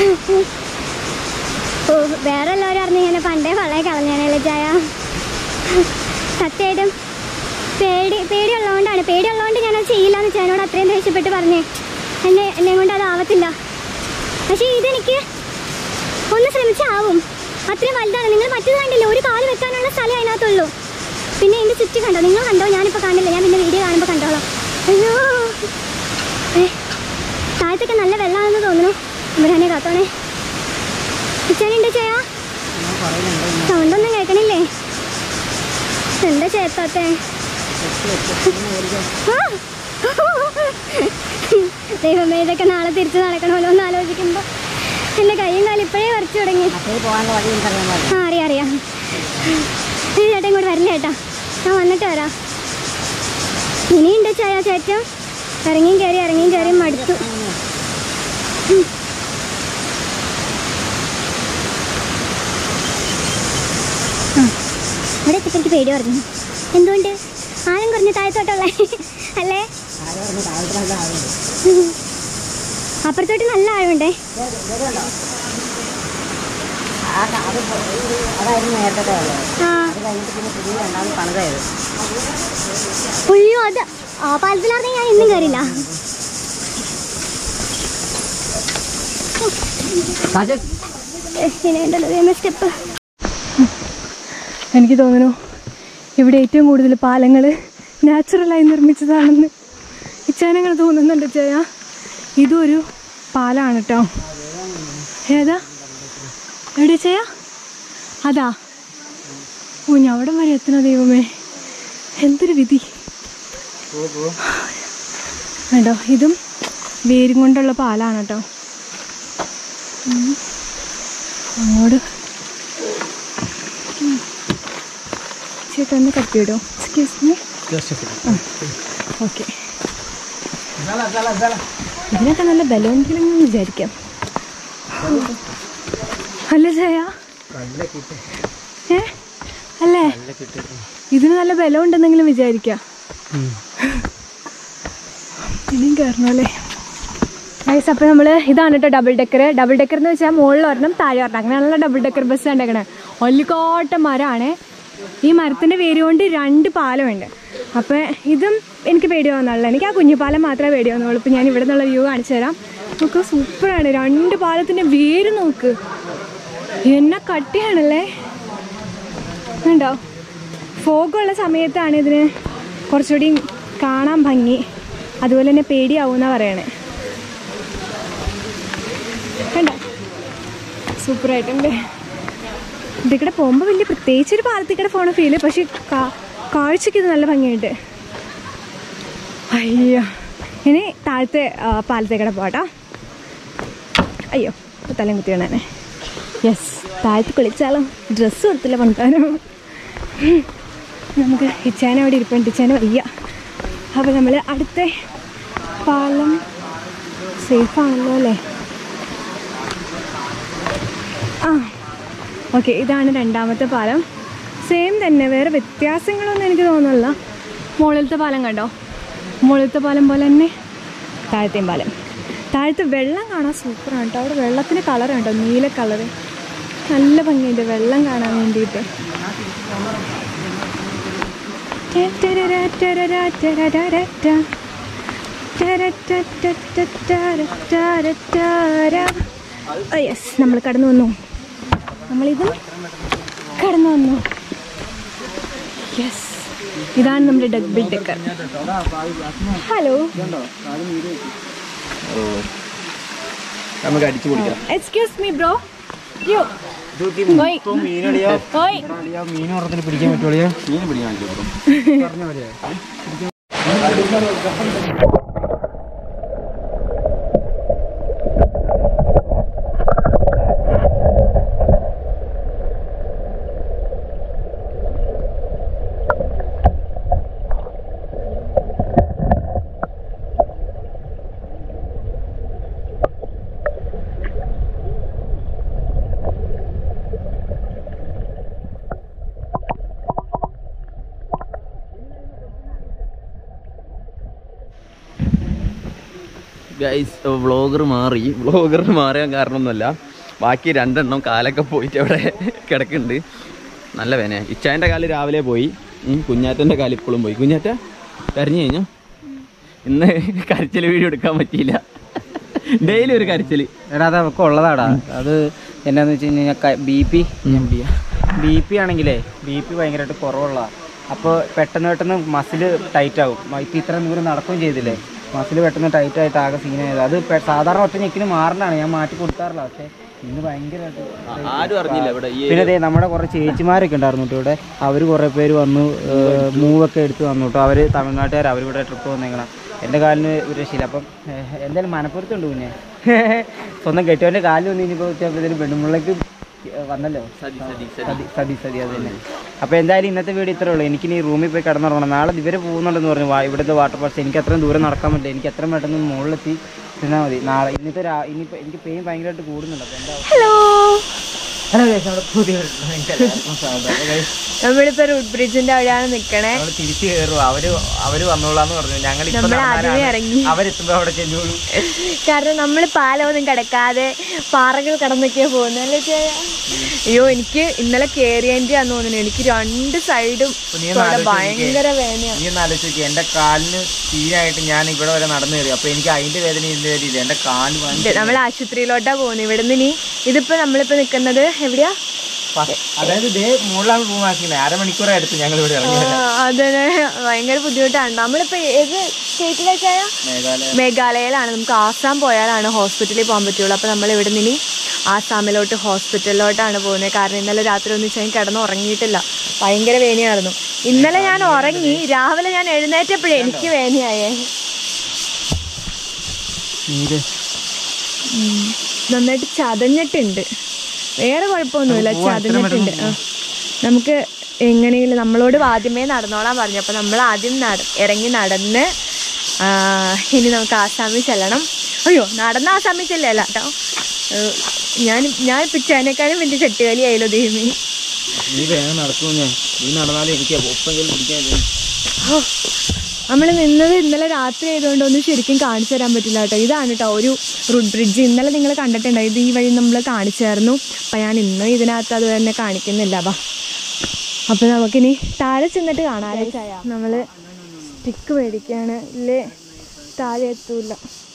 ഓ വേറെ എല്ലാവരും അറിഞ്ഞു ഞാൻ പണ്ടേ പള്ളയെ കളഞ്ഞാണല്ലേ ചായ സത്യമായിട്ടും പേടി പേടിയുള്ളതുകൊണ്ടാണ് പേടിയുള്ളതുകൊണ്ട് ഞാനത് ചെയ്യില്ല എന്ന് ചായനോട് അത്രയും ദേഷ്യപ്പെട്ട് പറഞ്ഞേ എന്നെ എന്നെ കൊണ്ട് അതാവത്തില്ല പക്ഷേ ഇതെനിക്ക് ഒന്ന് ശ്രമിച്ചാവും അത്രയും വലുതാണ് നിങ്ങൾ മറ്റേത് കണ്ടില്ലേ ഒരു കാല് വെക്കാനുള്ള സ്ഥലം അതിനകത്തുള്ളൂ പിന്നെ എൻ്റെ ചുറ്റി കണ്ടോ നിങ്ങൾ കണ്ടോ ഞാനിപ്പോൾ കാണില്ല ഞാൻ പിന്നെ വീഡിയോ കാണുമ്പോൾ കണ്ടോളാം അയ്യോ ഏ, താഴത്തൊക്കെ നല്ല വെള്ളമാണെന്ന് തോന്നുന്നു ഇവിടെ കാത്തോണേ ഉച്ചനുണ്ട് ചെയ്യാ സൗണ്ടൊന്നും കേൾക്കണില്ലേ എന്താ ചേത്താത്തെ ആ! ദൈവമേ ഇതൊക്കെ നാളെ തിരിച്ചു നടക്കണമല്ലോ എന്ന് ആലോചിക്കുമ്പോൾ എൻ്റെ കൈയും കാലും ഇപ്പോഴേ വരച്ചു തുടങ്ങി മറ്റേത് പോകാനുള്ള വഴി എനിക്കറിയാൻ പാടില്ല ആ അറിയാം അറിയാം ഈ ചേട്ടൻ ഇങ്ങോട്ട് വരില്ല ചേട്ടാ ഞാൻ വന്നിട്ട് വരാം ഇനിയുണ്ട് ചായ ചേറ്റം ഇറങ്ങിയും കയറി ഇറങ്ങിയും കയറി മടുത്തു ഉം. ഇവിടെ എത്തിയപ്പോൾ എനിക്ക് പേടി പറഞ്ഞു എന്തുകൊണ്ട് ആരും കുറഞ്ഞ് താഴത്തോട്ടുള്ള അല്ലേ ഉം. അപ്പുറത്തോട്ട് നല്ല ആഴമുണ്ടേ അതായിരുന്നു നേരത്തെ ഉള്ളത് ആ അത് കഴിഞ്ഞിട്ട് പിന്നെ പുതിയ രണ്ടാമത് പണിതായത് അയ്യോ അത് ആ പാലത്തിലാർന്നെങ്കിൽ ഞാൻ ഇന്നും കയറില്ല ഇനിയുണ്ടല്ലോ സ്റ്റെപ്പ് എനിക്ക് തോന്നുന്നു ഇവിടെ ഏറ്റവും കൂടുതൽ പാലങ്ങൾ നാച്ചുറലായി നിർമ്മിച്ചതാണെന്ന് ഇച്ചാനങ്ങനെ തോന്നുന്നുണ്ട് ചായ ഇതൊരു പാലാണ് കേട്ടോ ഏതാ എവിടെ ചായ അതാ ഓ ഞാൻ അവിടെ വരെ എത്തണ ദൈവമേ എന്തൊരു വിധി വേണ്ടോ ഇതും വേരും കൊണ്ടുള്ള പാലാണ് കേട്ടോ ഉം. അങ്ങോട്ട് ചേട്ടാ ഒന്ന് കത്തിയിടോ എക്സ്ക്യൂസ് മീ ഓക്കെ ഇതിനൊക്കെ നല്ല ബലമെങ്കിലും വിചാരിക്കാം അല്ലേ ജയ ഏ അല്ലേ ഇതിന് നല്ല ബലം ഉണ്ടെന്നെങ്കിലും വിചാരിക്കാം ഇനിയും കയറണം അല്ലേ ഗൈസ് അപ്പോൾ നമ്മൾ ഇതാണ് കേട്ടോ ഡബിൾ ഡെക്കർ ഡബിൾ ഡെക്കർ എന്ന് വെച്ചാൽ മുകളിൽ ഒരെണ്ണം താഴെ ഒരെണ്ണം അങ്ങനെയുള്ള ഡബിൾ ഡെക്കർ ബസ് ഉണ്ടാക്കണേ ഒല്ലിക്കോട്ട മരമാണ് ഈ മരത്തിൻ്റെ വേര് കൊണ്ട് രണ്ട് പാലമുണ്ട് അപ്പോൾ ഇതും എനിക്ക് പേടി തോന്നുന്നുള്ളൂ എനിക്ക് ആ കുഞ്ഞു പാലം മാത്രമേ പേടി തോന്നുള്ളൂ ഇപ്പോൾ ഞാൻ ഇവിടെ നിന്നുള്ള വ്യൂ കാണിച്ചു തരാം നോക്ക് സൂപ്പറാണ് രണ്ട് പാലത്തിൻ്റെ വേര് നോക്ക് എന്നെ കട്ടിയാണല്ലേ ഉണ്ടോ ഫോഗുള്ള സമയത്താണ് ഇതിന് കുറച്ചുകൂടി കാണാൻ ഭംഗി അതുപോലെ തന്നെ പേടിയാവുമെന്നാണ് പറയണേ കണ്ടോ സൂപ്പറായിട്ടുണ്ട് ഇതിക്കടെ പോകുമ്പോൾ വലിയ പ്രത്യേകിച്ച് ഒരു പാലത്തിക്കടെ പോണ ഫീല് പക്ഷെ കാ- കാഴ്ചയ്ക്ക് ഇത് നല്ല ഭംഗിയുണ്ട് അയ്യോ ഇനി താഴത്തെ ആ, പാലത്തേക്കടെ പോട്ടോ അയ്യോ തലയും കുത്തി വേണേ യെസ് താഴത്ത് കുളിച്ചാലോ ഡ്രസ്സ് കൊടുത്തില്ല കൊണ്ടുപോകാനും നമുക്ക് ഇച്ചാന അവിടെ ഇരിപ്പുണ്ട് ഇച്ചാന വയ്യ അപ്പോൾ നമ്മൾ അടുത്ത പാലം സേഫ് ആണല്ലോ അല്ലേ ആ ഓക്കെ ഇതാണ് രണ്ടാമത്തെ പാലം സെയിം തന്നെ വേറെ വ്യത്യാസങ്ങളൊന്നും എനിക്ക് തോന്നുന്നില്ല മുകളിലത്തെ പാലം കണ്ടോ മുകളിലത്തെ പാലം പോലെ തന്നെ താഴത്തെയും പാലം താഴത്ത് വെള്ളം കാണാൻ സൂപ്പറാണ് കേട്ടോ അവിടെ വെള്ളത്തിന് കളർ കണ്ടോ നീല കളറ് നല്ല ഭംഗിയുണ്ട് വെള്ളം കാണാൻ വേണ്ടിയിട്ട് യെസ് നമ്മൾ കടന്നു വന്നു നമ്മളിതും കടന്നു വന്നു യെസ് ഇതാണ് നമ്മുടെ ഡബിൾ ഡെക്കർ ഹലോ നമുക്ക് അടിച്ചു പൊളിക്കാം എക്സ്ക്യൂസ് മീ ബ്രോ യു ഓയ്. മീനടിയോ ഓയ് മീൻ ഉറത്തിൽ പിടിക്കാൻ പറ്റുള്ളൂ മീൻ പിടിക്കാൻ പറ്റുമോ ഗൈസ് വ്ളോഗർ മാറി വ്ളോഗർ മാറിയാൻ കാരണമൊന്നുമല്ല ബാക്കി രണ്ടെണ്ണം കാലൊക്കെ പോയിട്ട് അവിടെ കിടക്കുന്നുണ്ട് നല്ല വേന ഇച്ചായൻ്റെ കാല് രാവിലെ പോയി ഉം, കുഞ്ഞാറ്റൻ്റെ കാല് ഇപ്പോഴും പോയി കുഞ്ഞാറ്റ കരഞ്ഞു കഴിഞ്ഞു ഇന്ന് കരച്ചിൽ വീഡിയോ എടുക്കാൻ പറ്റിയില്ല ഡെയിലി ഒരു കരച്ചിൽ എടാ അത് അവർക്ക് ഉള്ളതാടാ അത് എന്നാന്ന് വെച്ച് കഴിഞ്ഞാൽ ബി പി ബി പി ആണെങ്കിലേ ബി പി ഭയങ്കരമായിട്ട് കുറവുള്ളതാണ് അപ്പോൾ പെട്ടെന്ന് പെട്ടെന്ന് മസിൽ ടൈറ്റ് ആകും ഇപ്പം ഇത്രയും ദൂരം നടക്കുകയും ചെയ്തില്ലേ മസിൽ പെട്ടെന്ന് ടൈറ്റ് ആയിട്ട് ആകെ സീനായത് അത് പെ- സാധാരണ ഒറ്റ ഞെക്കിന് മാറണ്ടാണ് ഞാൻ മാറ്റി കൊടുക്കാറില്ല പക്ഷേ ഇന്ന് ഭയങ്കരമായിട്ട് ആരും അറിഞ്ഞില്ല ഇവിടെ ഈ പിന്നെ ദേ നമ്മുടെ കുറേ ചേച്ചിമാരൊക്കെ ഉണ്ടായിരുന്നു കേട്ടോ ഇവിടെ അവർ കുറേ പേര് വന്നു മൂവൊക്കെ എടുത്ത് വന്നു കേട്ടോ അവർ തമിഴ്നാട്ടുകാർ അവരിവിടെ ട്രിപ്പ് വന്നേക്കണം എൻ്റെ കാലിന് ഒരു രക്ഷയില്ല അപ്പം ഏഹ്, എന്തായാലും മനപ്പുറത്തുണ്ട് പിന്നെ സ്വന്തം കെട്ടിയവൻ്റെ കാലിൽ വന്ന് ഇനിയിപ്പോൾ ചിലപ്പോൾ പെണ്ണുമുള്ളക്ക് വന്നല്ലോ സതി സതി സതി സതി സതി സതി അത് തന്നെ അപ്പോൾ എന്തായാലും ഇന്നത്തെ വീഡിയോ ഇത്രേ ഉള്ളൂ എനിക്ക് ഇനി റൂമിൽ പോയി കിടന്നുറങ്ങണം നാളെ ഇവർ പോകുന്നുണ്ടെന്ന് പറഞ്ഞു വാ- ഇവിടുത്തെ വാട്ടർ പാർക്സ് എനിക്ക് അത്രയും ദൂരം നടക്കാൻ പറ്റില്ല എനിക്ക് എത്രയും പെട്ടെന്ന് മുകളിലെത്തി ചെന്നാൽ മതി നാളെ ഇന്നത്തെ രാ ഇനിയിപ്പോൾ എനിക്ക് പെയിൻ ഭയങ്കരമായിട്ട് കൂടുന്നുണ്ട് അപ്പോൾ എന്താ ഹലോ ഹലോ guys, നമ്മുടെ പുതിയ വീട്ടിൽ നിങ്ങൾക്ക് എല്ലാവർക്കും സ്വാഗതം. Guys, നമ്മളിപ്പോ റൂട്ട് ബ്രിഡ്ജിന്റെ അവിടെയാണ് നിക്കണേ നമ്മള് തിരിച്ചു കയറും അവര് അവര് വന്നോളാന്ന് പറഞ്ഞു ഞങ്ങൾ ഇപ്പൊ നമ്മൾ ആദ്യമേ ഇറങ്ങി. അവരെത്തുമ്പോ അവിടെ ചെല്ലുള്ളൂ കാരണം നമ്മൾ പാലമൊന്നും കിടക്കാതെ പാറകൾ കടന്നൊക്കെയാ പോകുന്നത് അല്ലേ ചേയ അയ്യോ എനിക്ക് ഇന്നലെ കേറിയതിന്റെ ആന്ന് തോന്നുന്നു എനിക്ക് രണ്ട് സൈഡും നീ ഒന്ന് ആലോചിച്ച് ഭയങ്കര വേദനയാണ് നീ ഒന്ന് ആലോചിച്ച് എന്റെ കാലിന് തീരായിട്ട് ഞാൻ ഇവിടെ വരെ നടന്നു കയറി അപ്പൊ എനിക്ക് അതിന്റെ വേദന ഇതിന്റെ വേദന ഇല്ല എന്റെ കാല് ഭയങ്കര- നമ്മൾ ആശുപത്രിയിലോട്ടാ പോകുന്നത് ഇവിടുന്ന് ഇനി ഇതിപ്പോ നമ്മളിപ്പോ നിക്കുന്നത് എവിടെയാ പ- അതായത് ഇതേ മുകളിലാണ് റൂം ആക്കിയത് അരമണിക്കൂറായി എടുത്ത് ഞങ്ങൾ ഇവിടെ ഇറങ്ങി ആ, അതന്നെ ഭയങ്കര ബുദ്ധിമുട്ടാണ് നമ്മളിപ്പോ ഏത് സ്റ്റേറ്റിലേക്കായ മേഘാലയ മേഘാലയയിലാണ് നമുക്ക് ആസാം പോയാലാണ് ഹോസ്പിറ്റലിൽ പോകാൻ പറ്റുള്ളൂ അപ്പോൾ നമ്മൾ ഇവിടെ നിന്ന് ഇനി ആസാമിലോട്ട് ഹോസ്പിറ്റലിലോട്ടാണ് പോകുന്നത് കാരണം ഇന്നലെ രാത്രി ഒന്നും ഞാൻ കിടന്ന് ഉറങ്ങിയിട്ടില്ല ഭയങ്കര വേദനയായിരുന്നു ഇന്നലെ ഞാൻ ഉറങ്ങി രാവിലെ ഞാൻ എഴുന്നേറ്റപ്പോഴേ എനിക്ക് വേദനയായേ നീര് ഉം. നന്നായിട്ട് ചതഞ്ഞിട്ടുണ്ട് വേറെ കുഴപ്പമൊന്നുമില്ല ചതഞ്ഞിട്ടുണ്ട് ആ നമുക്ക് എങ്ങനെയെങ്കിലും നമ്മളോട് ആദ്യമേ നടന്നോളാൻ പറഞ്ഞു അപ്പോൾ നമ്മൾ ആദ്യം നട ഇറങ്ങി നടന്ന് ആ, ഇനി നമുക്ക് ആസാമിൽ ചെല്ലണം അയ്യോ നടന്ന ആസാമിൽ ചെല്ലല്ല കേട്ടോ ഏഹ്, ഞാൻ ഞാൻ പിച്ചാനേക്കാളും വലിയ ചെട്ടുകാലി ആയാലോ ദൈവമേ നീ വേഗം നടക്കും ഞാൻ നീ നടന്നാലും എനിക്ക് ഒപ്പെങ്കിലും പിടിക്കാൻ നമ്മൾ നിന്നത് ഇന്നലെ രാത്രി ആയതുകൊണ്ട് ഒന്നും ശരിക്കും കാണിച്ചു തരാൻ പറ്റില്ല കേട്ടോ ഇതാണ് കേട്ടോ ഒരു റൂട്ട് ബ്രിഡ്ജ് ഇന്നലെ നിങ്ങൾ കണ്ടിട്ടുണ്ടോ ഇത് ഈ വഴി നമ്മൾ കാണിച്ചായിരുന്നു അപ്പം ഞാൻ ഇന്നും ഇതിനകത്ത് അത് തന്നെ കാണിക്കുന്നില്ല ബാ അപ്പം നമുക്കിനി താഴെ ചെന്നിട്ട് കാണാൻ നമ്മൾ സ്റ്റിക്ക് മേടിക്കുകയാണ് ഇല്ലേ താഴെ എത്തൂല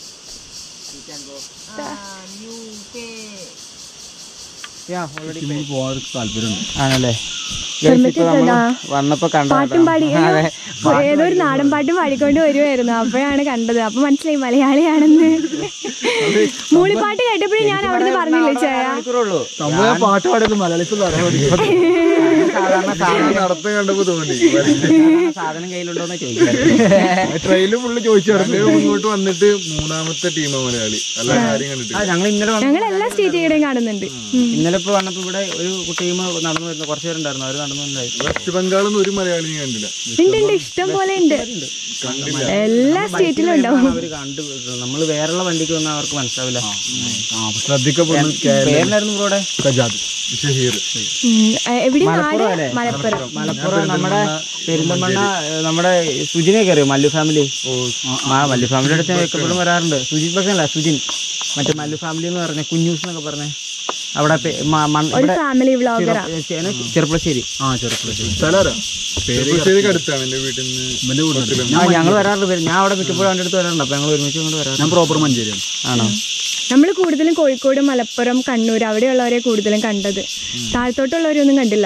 ആണല്ലേ ഹെൽമെറ്റ് ഇട്ടതാ. വന്നപ്പോ പാട്ടും പാടി അതെ ഏതോ ഒരു നാടൻ പാട്ടും പാടിക്കൊണ്ട് വരുമായിരുന്നു അപ്പോഴാണ് കണ്ടത് അപ്പൊ മനസ്സിലായി മലയാളിയാണെന്ന് മൂളിപ്പാട്ട് കേട്ടപ്പോഴും ഞാൻ അവിടുന്ന് പറഞ്ഞില്ലേ ചായ മണിക്കൂറുള്ളൂ പാട്ട് പാടുന്നത് മലയാളിസ് സാധാരണ സാധനം നടത്തം കണ്ടപ്പോ തോന്നി സാധനം കയ്യിലുണ്ടോന്ന് ചോദിക്കാം ട്രെയിനിൽ ഫുള്ള് ചോദിച്ചു മുന്നോട്ട് വന്നിട്ട് മൂന്നാമത്തെ ടീമാ മലയാളി എല്ലാ കാര്യം കണ്ടിട്ട് ഞങ്ങൾ ഇന്നലെ വന്ന- ഞങ്ങൾ എല്ലാ സ്റ്റേറ്റുകളുടെയും കാണുന്നുണ്ട് ഉം. ഇന്നലെ ഇപ്പൊ വന്നപ്പോ ഇവിടെ ഒരു ടീം നടന്നു വരുന്നു കുറച്ച് പേരുണ്ടായിരുന്നു അവർ നടന്നുണ്ടായിരുന്നു വെസ്റ്റ് ബംഗാളിൽ ഒരു മലയാളിയും കണ്ടില്ല ഉണ്ട് ഉണ്ട് ഇഷ്ടം പോലെ ഉണ്ട് എല്ലാ സ്റ്റേറ്റിലും ഉണ്ടാവും അവര് കണ്ടു നമ്മൾ വേറെയുള്ള വണ്ടിക്ക് വന്നാൽ അവർക്ക് മനസ്സിലാവില്ല ശ്രദ്ധിക്കപ്പെടുന്നു പേരിലായിരുന്നു ബ്രോടെ കജാദ് ഷഹീർ ഉം. ഏ, എവിടെ നാട് മലപ്പുറം അല്ലേ? മലപ്പുറം മലപ്പുറം നമ്മുടെ പെരിന്തമണ്ണ ഏഹ്, നമ്മുടെ സുജിനെയൊക്കെ അറിയോ മല്ലു ഫാമിലി ആ മല്ലു ഫാമിലി അടുത്ത് ഞാൻ എപ്പോഴും വരാറുണ്ട് സുജിത് ബസ് അല്ല സുജിൻ മറ്റേ മല്ലു ഫാമിലി എന്ന് പറഞ്ഞ കുഞ്ഞൂസ് എന്നൊക്കെ പറഞ്ഞേ അവിടെ പെ- മ- മൺ- ഒരു ഇവിടെ ഫാമിലി വ്ളോഗറാ ചെറു- ചെറുപ്പളശ്ശേരി സ്ഥലം പേര് അടുത്താണ് എന്റെ വീട്ടിൽ നിന്ന് ആ ഞങ്ങൾ വരാറുണ്ട് പേര് ഞാൻ അവിടെ മിക്കപ്പോഴും അവൻ്റെ അടുത്ത് വരാറുണ്ട് അപ്പൊ ഞങ്ങൾ ഒരുമിച്ച് കൊണ്ട് വരാറുണ്ട് ഞാൻ പ്രോപ്പർ മഞ്ചേരിയാണ് ആണോ നമ്മൾ കൂടുതലും കോഴിക്കോട് മലപ്പുറം കണ്ണൂർ അവിടെയുള്ളവരെ കൂടുതലും കണ്ടത് താഴത്തോട്ടുള്ളവരൊന്നും കണ്ടില്ല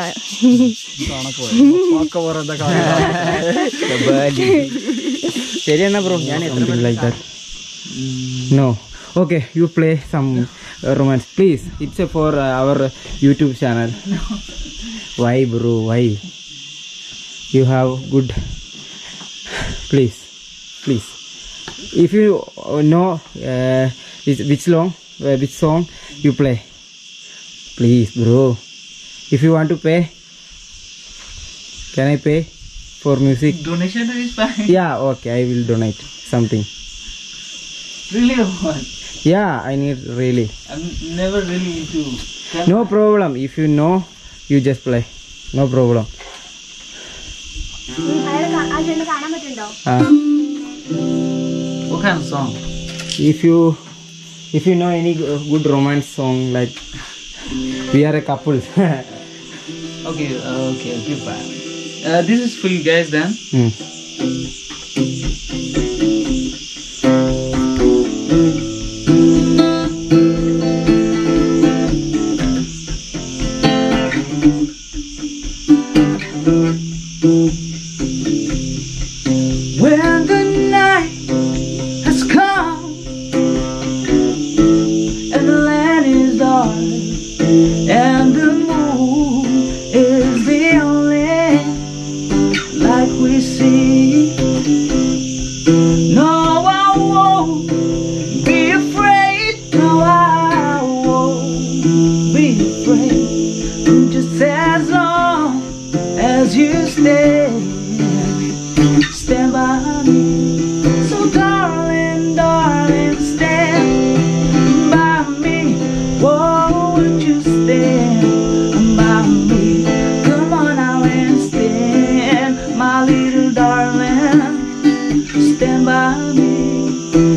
ശരി എന്നാ ബ്രോ ഞാൻ no okay you play some romance. Please, it's a for uh, our YouTube channel. Why, bro? Why? You have good. Please, please. If you uh, know uh, which, which song, uh, which song you play, please, bro. If you want to pay, can I pay for music? Donation is fine. Yeah, okay, I will donate something. Really one. Yeah, I need really. I'm never really into. No problem. If you know, you just play. No problem. ആ ചെന്ന് കാണാൻ പറ്റുന്നുണ്ടോ Uh, What kind of song? if you if you know any g- good romance song like we are a couple. Okay, uh, okay, okay, fine. Uh, this is for you guys then. Hmm. When the night has come and the land is dark and the moon is the only light we see. No, I won't be afraid. No, I won't be afraid. Just as long as you stay stand by me. So darling, darling, stand by me. Whoa, would you stand by me? Come on now and stand, my little darling. Stand by me.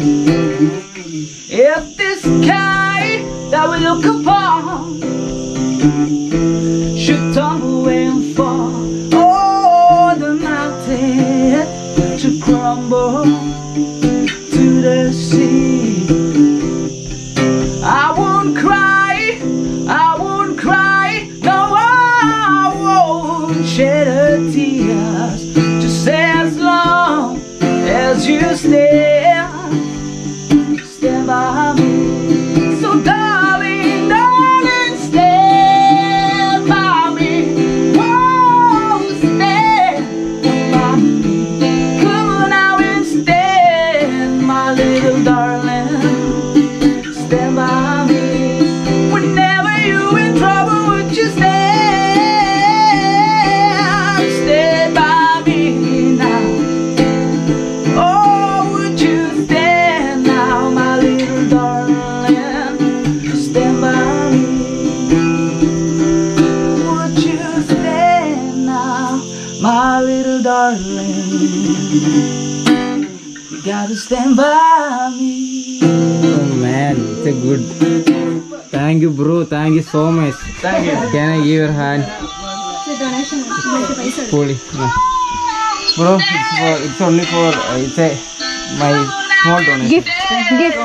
If this sky that we look upon should tumble and fall. Oh, the mountain to crumble to the sea. I won't cry, I won't cry, no, I won't shed a tears. Just as long as you stand, stand by me. So, darling, darling, stand by me. Whoa, stand by me. Come on now and stand, my little darling. Stand by me. Whenever you in trouble, would you stand? Stand by me now. Oh, would you stand now, my little darling? Stand by me. Would you stand now, my little darling? You gotta stand by me. oh man, it's a good. Thank you, bro. Thank you so much. Thank you. Can I give your hand? Donation പൈസ Fully. No. Bro, it's, for, it's only for uh, it's a my small donation. Gift. Gift.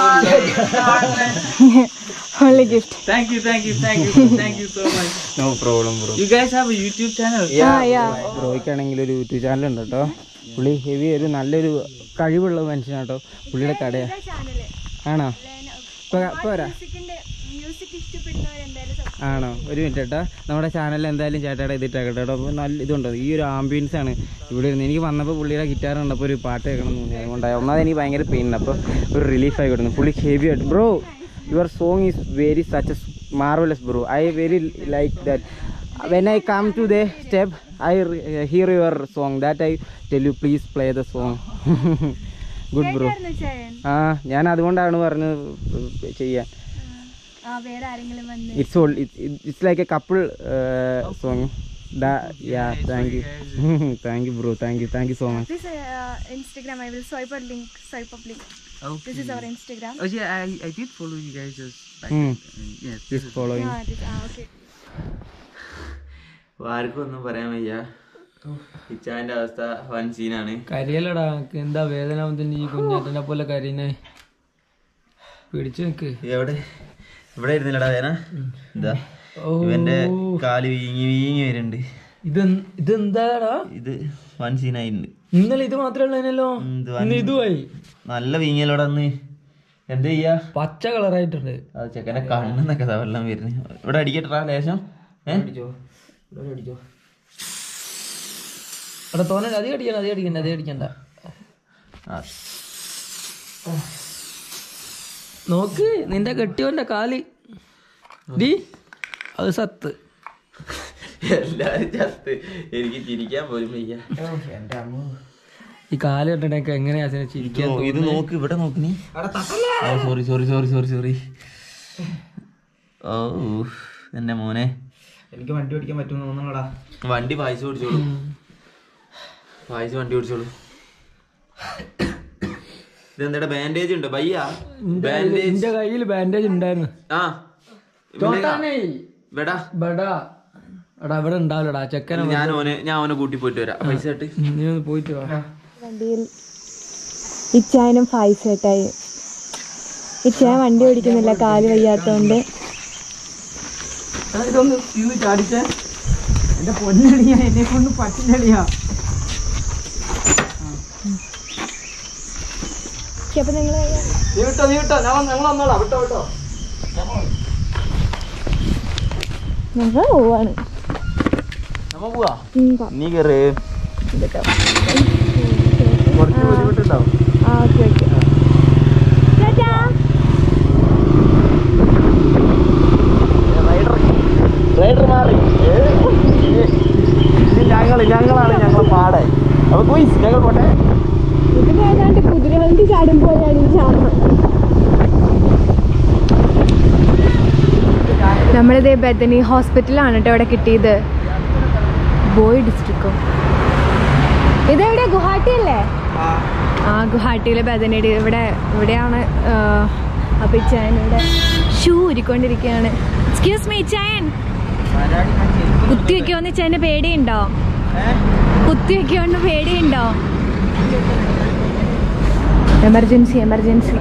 Only gift. Thank you, thank you, thank you, thank you so much. No problem, bro. You guys have a YouTube channel? Ah, yeah. ബ്രോയ്ക്കാണെങ്കിൽ ഒരു YouTube channel ഉണ്ട് കേട്ടോ പുള്ളി heavy ഒരു നല്ലൊരു കഴിവുള്ള മനുഷ്യനാട്ടോ പുള്ളിയുടെ കടയാ ആണോ ഇപ്പൊ- ഇപ്പൊ വരാം മ്യൂസിക് ഇഷ്ടപ്പെടുന്നവരെന്തായാലും ആണോ ഒരു മിനിറ്റ് കേട്ടോ നമ്മുടെ ചാനലിൽ എന്തായാലും ചേട്ടാടെ ഇതിട്ടേക്കട്ടെ കേട്ടോ അപ്പോൾ നല്ല ഇതുണ്ട് ഈ ഒരു ആംബിയൻസ് ആണ് ഇവിടെ ഇരുന്ന് എനിക്ക് വന്നപ്പോൾ പുള്ളിയുടെ ഗിറ്റാർ കണ്ടപ്പോൾ ഒരു പാട്ട് കേൾക്കണം എന്ന് തോന്നി അതുകൊണ്ടായി ഒന്നാമത് എനിക്ക് ഭയങ്കര പെയിൻ ഉണ്ട് അപ്പോൾ ഒരു റിലീഫ് ആയി കിടന്നു പുള്ളി ഹെവി ആയിട്ട് bro your song is very such marvellous bro I very like that when I come to the step I hear your song that I tell you please play the song good bro ചായൻ ആ ഞാൻ അതുകൊണ്ടാണ് പറഞ്ഞത് ചെയ്യാൻ ആ വേറെ ആരെങ്കിലും വന്ന് It's all it, it, it's like a couple uh, song. That yeah, thank you, thank you, bro. Thank you, thank you so much. This uh, Instagram, I will swipe a link, swipe up link. This is our Instagram. Oh yeah, I, I did follow you guys just back Hmm. then. Yes. Just following. Ah, this, ah, okay. ആർക്കും ഒന്നും പറയാൻ വയ്യ ഇച്ചാന്റെ അവസ്ഥ വൻ സീനാണ് കരിയലടാ എന്താ വേദന തന്നെ ഈ കുഞ്ഞാറ്റനെ പോലെ കരീനെ പിടിച്ചു നിക്ക് എവിടെ ഇവിടെ ഇരുന്നില്ലടാ വേന എന്താ ഇവന്റെ കാല് വീങ്ങി വീങ്ങി വരുന്നുണ്ട് ഇത് ഇതെന്താടാ ഇത് വൻ സീനായിട്ടുണ്ട് ഇന്നലെ ഇത് മാത്രമേ ഉള്ളതിനല്ലോ ഉം, ഇത് വൻ- ഇന്ന് ഇതുമായി നല്ല വീങ്ങിയല്ലോടാ അന്ന് എന്ത് ചെയ്യാ പച്ച കളറായിട്ടുണ്ട് അത് ചെക്കനെ കണ്ണെന്നൊക്കെ ദാ വെള്ളം വരുന്നത് ഇവിടെ അടിക്കട്ടാ ലേശം ഏ അവിടെ തോന്നണ്ട അധികം അടിക്കണ്ട അധികം അടിക്കണ്ട അധികം അടിക്കണ്ട ആ. നോക്ക് നിന്റെ കെട്ടിയോന്റെ കാല് ഡി അത് സത്ത് എല്ലാരും ചത്ത് എനിക്ക് ചിരിക്കാൻ പോലും വയ്യ ഈ കാല് കണ്ടിട്ടൊക്കെ എങ്ങനെയാ അതിനെ ഇത് ചിരിക്കാൻ നോ- ഇത് നോക്ക് ഇവിടെ നോക്ക് നീ sorry sorry sorry sorry sorry ഓ എന്റെ മോനെ എനിക്ക് വണ്ടി ഓടിക്കാൻ പറ്റുമെന്ന് തോന്നണടാ വണ്ടി പായസം ഓടിച്ചോളൂ പായസം വണ്ടി ഓടിച്ചോളൂ ഇതെന്താ ബാൻഡേജ് ഉണ്ട് ബയ്യ ബാൻഡേജ് എന്റെ കയ്യിൽ ബാൻഡേജ് ഉണ്ടായിരുന്നു ആ ചോട്ടാനേ വേടാ ബടാ എടാ ഇവിടെ ഉണ്ടാവില്ലടാ ചെക്കനെ ഞാൻ ഓനെ ഞാൻ ഓനെ കൂട്ടി പോയിട്ട് വരാം പൈസ ഇട്ട് നീ ഒന്ന് പോയിട്ട് വാ വണ്ടിയിൽ ഇച്ചായനും ഫൈസേട്ടായി ഇച്ചായ വണ്ടി ഓടിക്കുന്നില്ല കാല് വയ്യാത്തോണ്ട് ഇതൊന്ന് ഇത് ചാടിച്ചേ എന്റെ പൊന്നളിയാ എന്നെ കൊണ്ട് പറ്റില്ലളിയാ അപ്പൊ നിങ്ങള് നീ വിട്ടോ നീ വിട്ടോ ഞാൻ ഞങ്ങൾ വന്നോളാം വിട്ടോ വിട്ടോ ഞങ്ങൾ പോവാണ് നമ്മ പോവാ ഉം, പോ. നീ കേറ് ഇതൊക്കെ. കുറച്ച് ബുദ്ധിമുട്ടുണ്ടാവും ആ ഓക്കെ ഓക്കെ ചേട്ടാ റൈഡർ മാറി ഞങ്ങൾ ഞങ്ങളാണ് ഞങ്ങൾ പാടെ അപ്പൊ ക്വീസ് ഞങ്ങൾ പോട്ടെ ഇതിന് ഏതാണ്ട് കുതിരവണ്ടി ചാടുമ്പോഴാണ് ഈ ചാടുന്നത് നമ്മളിത് ബദനി ഹോസ്പിറ്റലാണ് കേട്ടോ ഇവിടെ കിട്ടിയത് ബോയ് ഡിസ്ട്രിക്റ്റോ ഇതെവിടെ ഗുവാഹട്ടി അല്ലേ ആ ഗുവാഹട്ടിയിലെ ബദനിയുടെ ഇവിടെ ഇവിടെയാണ് അപ്പം ഇച്ചായൻ ഇവിടെ ഷൂ ഉരിക്കൊണ്ടിരിക്കുകയാണ് എക്സ്ക്യൂസ് മീ ഇച്ചായൻ കുത്തി വെക്കുമെന്ന് ഇച്ചായൻ്റെ പേടിയുണ്ടോ കുത്തി വെക്കുമെന്ന് പേടിയുണ്ടോ എമർജൻസി എമർജൻസി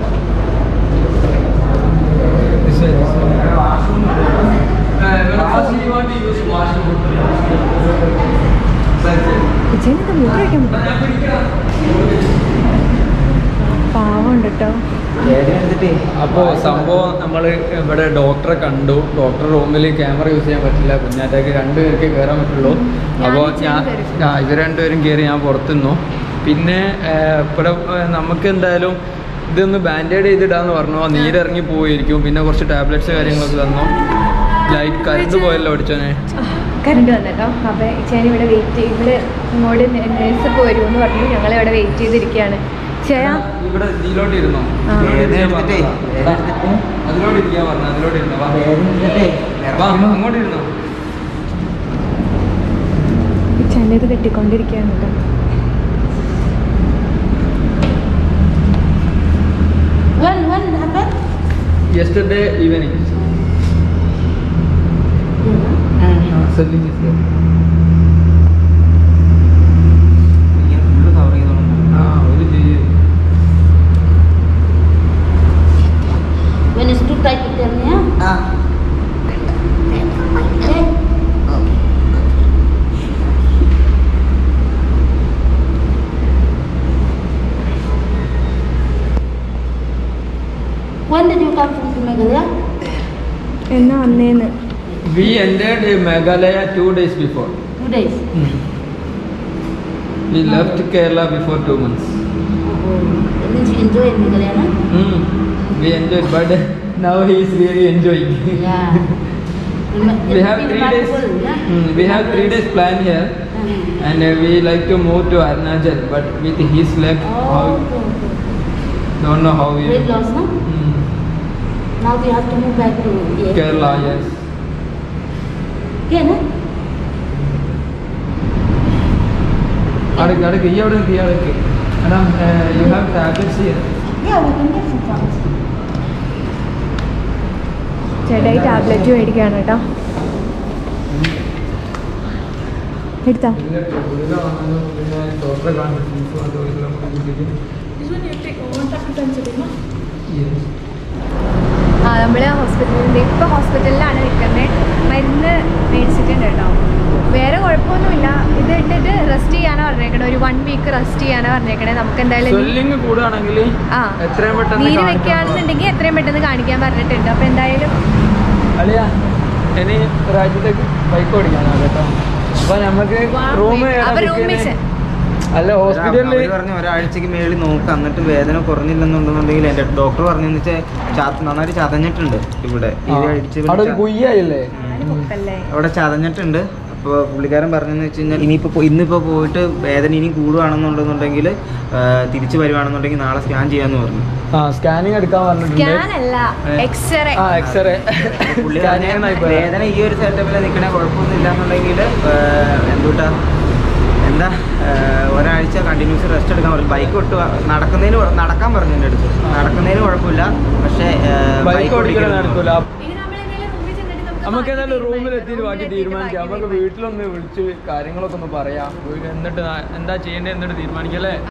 വിജയനൊക്കെ മൂത്ര വയ്ക്കാൻ പാവമുണ്ട് കേട്ടോ അപ്പോൾ സംഭവം നമ്മൾ ഇവിടെ ഡോക്ടറെ കണ്ടു ഡോക്ടർ റൂമിൽ ക്യാമറ യൂസ് ചെയ്യാൻ പറ്റില്ല കുഞ്ഞാറ്റയ്ക്ക് രണ്ടുപേർക്ക് കയറാൻ പറ്റുള്ളൂ അപ്പോൾ ഞാൻ ആ, ഇവർ രണ്ടുപേരും കയറി ഞാൻ പുറത്തു നിന്നു പിന്നെ ഏഹ്, ഇവിടെ ഏഹ്, നമുക്ക് എന്തായാലും ഇതൊന്ന് ബാൻഡേഡ് ചെയ്തിടാന്ന് പറഞ്ഞു ആ നീരിറങ്ങി പോയിരിക്കും പിന്നെ കുറച്ച് ടാബ്ലറ്റ്സ് കാര്യങ്ങളൊക്കെ തന്നു ലൈറ്റ് കറണ്ട് പോയല്ലോ അടിച്ചോനെ കറണ്ട് വന്നല്ലോ അപ്പോൾ ചേച്ചി ഇവിടെ വെയിറ്റ് ചെയ്ത് ഇവിടെ ഇങ്ങോട്ട് നേഴ്സ് പോരുമെന്ന് പറഞ്ഞു ഞങ്ങൾ ഇവിടെ വെയിറ്റ് ചെയ്തിരിക്കുകയാണ് ചേയാ ഇവിടെ ഇതിലോട്ട് ഇരുന്നോ ആ. എടുത്തിട്ടേ, അതിലോട്ട് ഇരിക്കാൻ പറഞ്ഞു അതിലോട്ട് ഇരുന്നോ വാ. വാ അങ്ങോട്ട് ഇരുന്നോ ചേൻ്റെ ഇത് കെട്ടിക്കൊണ്ടിരിക്കുകയാണ് കേട്ടോ When, when it happened? yesterday evening. Selling is there. ആ ഒരു ചെയ്യും When it's too tight to tell me, huh? Okay. When did you come from Meghalaya? എന്നാ വന്നേന്ന് We entered in Meghalaya two days before. Two days. We left Kerala before two months. That means you enjoy in Meghalaya, no? Mm. We enjoyed, but now he is really enjoying. Yeah. we have three days. Yeah? Mm, we have three days plan here, Mhm. and uh, we like to move to Arunachal, but with his leg, Oh, how, okay, okay. don't know how we. Weight loss, no? Mm. Now we have to move back to yeah. Kerala, yes. Okay, no? അടുക്ക് അടുക്ക് ഈ അവിടെ നിൽക്ക് ഈ അടുക്ക് madam you have tablets here Yeah, we can get some pharmacy. ചേട്ടായി tablet മേടിക്കുകയാണ് കേട്ടോ എടുത്താ ഡോക്ടറെ കാണിച്ചു ആ നമ്മൾ ഹോസ്പിറ്റലിൽ ഇപ്പോൾ ഹോസ്പിറ്റലിലാണ് നിൽക്കുന്നത് മരുന്ന് മേടിച്ചിട്ടുണ്ട് കേട്ടോ വേറെ കുഴപ്പമൊന്നുമില്ല ഇത് ഇട്ടിട്ട് റെസ്റ്റ് ചെയ്യാനാണ് പറഞ്ഞേക്കണേ ഒരു വൺ വീക്ക് റെസ്റ്റ് ചെയ്യാനാണ് പറഞ്ഞേക്കണേ നമുക്ക് എന്തായാലും ഇനി- സ്വെല്ലിങ് കൂടുകയാണെങ്കിൽ ആ എത്രയും പെട്ടെന്ന് നീര് കാണിക്കണം. വെക്കുകയാണെന്നുണ്ടെങ്കിൽ എത്രയും പെട്ടെന്ന് കാണിക്കാൻ പറഞ്ഞിട്ടുണ്ട് അപ്പോൾ എന്തായാലും അളിയ ഇനി രാജ്യത്തേക്ക് ബൈക്ക് ഓടിക്കാനാണ് കേട്ടോ അപ്പൊ നമുക്ക് റൂം അപ്പൊ റൂം അല്ല ഹോസ്പിറ്റലിൽ അവര് പറഞ്ഞു ഒരാഴ്ചക്ക് മേളിൽ നോക്കാം എന്നിട്ട് വേദന കുറഞ്ഞില്ലെന്നുണ്ടെന്നുണ്ടെങ്കിൽ എന്റെ ഡോക്ടർ പറഞ്ഞെന്ന് വെച്ചാൽ നന്നായിട്ട് ചതഞ്ഞിട്ടുണ്ട് ഇവിടെ ഇത് അടിച്ച് അവിടെ ഒരു കുയ്യായില്ലേ അല്ലേ അവിടെ ചതഞ്ഞിട്ടുണ്ട് അപ്പോൾ പുള്ളിക്കാരൻ പറഞ്ഞെന്ന് വെച്ച് കഴിഞ്ഞാൽ ഇനിയിപ്പോൾ ഇന്നിപ്പോൾ പോയിട്ട് വേദന ഇനി കൂടുകയാണെന്നുണ്ടെന്നുണ്ടെങ്കിൽ തിരിച്ചു വരുവാണെന്നുണ്ടെങ്കിൽ നാളെ സ്കാൻ ചെയ്യാന്ന് പറഞ്ഞു ആ സ്കാനിങ് എടുക്കാൻ പറഞ്ഞിട്ടുണ്ട് സ്കാൻ അല്ല എക്സ്റേ ആ എക്സ്റേ പുള്ളി പറഞ്ഞ വേദന ഈ ഒരു സെറ്റപ്പിൽ നിൽക്കണേ കുഴപ്പമൊന്നും ഇല്ലാന്നുണ്ടെങ്കിൽ എന്തുട്ടാ എന്താ ഏഹ്, ഒരാഴ്ച കണ്ടിന്യൂസ് റെസ്റ്റ് എടുക്കാൻ പറഞ്ഞു ബൈക്ക് ഒട്ട് നടക്കുന്നതിന് കുഴ- നടക്കാൻ പറഞ്ഞു എൻ്റെ അടുത്ത് നടക്കുന്നതിന് കുഴപ്പമില്ല പക്ഷേ ഏഹ്, ബൈക്ക് bike ഓടിക്കാൻ ഓടിക്കരുത് നടക്കൂല ഇനി നമ്മൾ എന്തായാലും റൂമിൽ ചെന്നിട്ട് നമുക്ക് നമുക്ക് ഏതായാലും ബാക്കി റൂമിൽ തീരുമാനിക്കാം. എത്തിയിട്ട് ബാക്കി റൂമിൽ തീരുമാനിക്കാം എത്തിയിട്ട് നമുക്ക് ബാക്കി വീട്ടിലൊന്ന് വിളിച്ച് കാര്യങ്ങളൊക്കെ ഒന്ന് പറയാം വീട് എന്നിട്ട് നാ- എന്താ ചെയ്യേണ്ടത് എന്നിട്ട് തീരുമാനിക്കാം അല്ലേ